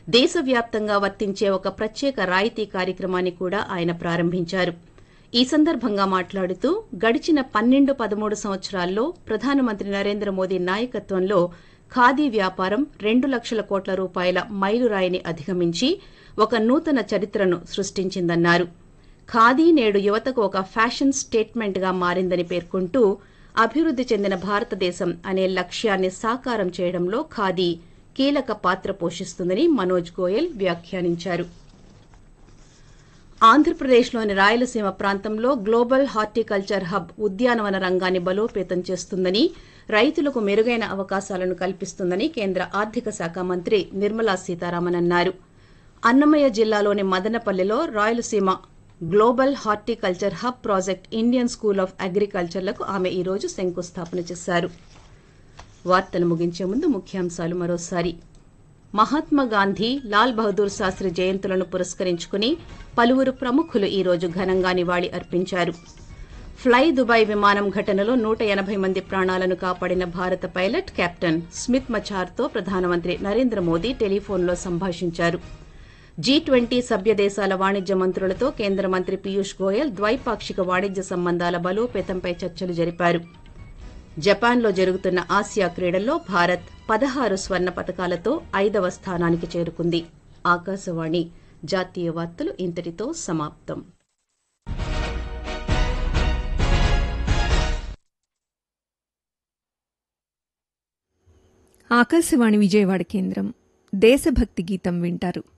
దేశవ్యాప్తంగా వర్తించే ఒక ప్రత్యేక రాయితీ కార్యక్రమాన్ని కూడా ఆయన ప్రారంభించారు ఈ సందర్భంగా మాట్లాడుతూ గడిచిన పన్నెండు పదమూడు సంవత్సరాల్లో ప్రధానమంత్రి నరేంద్ర మోదీ నాయకత్వంలో ఖాదీ వ్యాపారం రెండు లక్షల కోట్ల రూపాయల మైలురాయిని అధిగమించి ఒక నూతన చరిత్రను సృష్టించిందన్నారు ఖాదీ నేడు యువతకు ఒక ఫ్యాషన్ స్టేట్మెంట్ గా మారిందని పేర్కొంటూ అభివృద్ది చెందిన భారతదేశం అనే లక్ష్యాన్ని సాకారం చేయడంలో ఖాదీ కీలక పాత్ర పోషిస్తుందని మనోజ్ గోయల్ వ్యాఖ్యానించారు ఆంధ్రప్రదేశ్లోని రాయలసీమ ప్రాంతంలో గ్లోబల్ హార్టికల్చర్ హబ్ ఉద్యానవన రంగాన్ని బలోపేతం చేస్తుందని రైతులకు మెరుగైన అవకాశాలను కల్పిస్తుందని కేంద్ర ఆర్థిక శాఖ మంత్రి నిర్మలా సీతారామన్ అన్నారు అన్నమయ్య జిల్లాలోని మదనపల్లిలో Rayalaseema global horticulture hub project Indian school of అగ్రికల్చర్లకు ఆమె ఈ రోజు శంకుస్థాపన చేశారు వార్తలు ముగించే ముందు ముఖ్యాంశాలు మరోసారి మహాత్మా గాంధీ లాల్ బహదూర్ శాస్త్రి జయంతులను పురస్కరించుకుని పలువురు ప్రముఖులు ఈ రోజు ఘనంగా నివాళి అర్పించారు ఫ్లై దుబాయ్ విమానం ఘటనలో నూట ఎనభై మంది ప్రాణాలను కాపాడిన భారత పైలట్ కెప్టెన్ స్మిత్ మచార్తో ప్రధానమంత్రి నరేంద్ర మోదీ టెలిఫోన్లో సంభాషించారు జీ ట్వంటీ సభ్య దేశాల వాణిజ్య మంత్రులతో కేంద్ర మంత్రి పీయూష్ గోయల్ ద్వైపాక్షిక వాణిజ్య సంబంధాల బలోపేతంపై చర్చలు జరిపారు జపాన్లో జరుగుతున్న ఆసియా క్రీడల్లో భారత్ పదహారు స్వర్ణ పతకాలతో ఐదవ స్థానానికి చేరుకుంది ఆకాశవాణి జాతీయ వార్తలు ఇంతటితో సమాప్తం ఆకాశవాణి విజయవాడ కేంద్రం దేశభక్తి గీతం వింటారు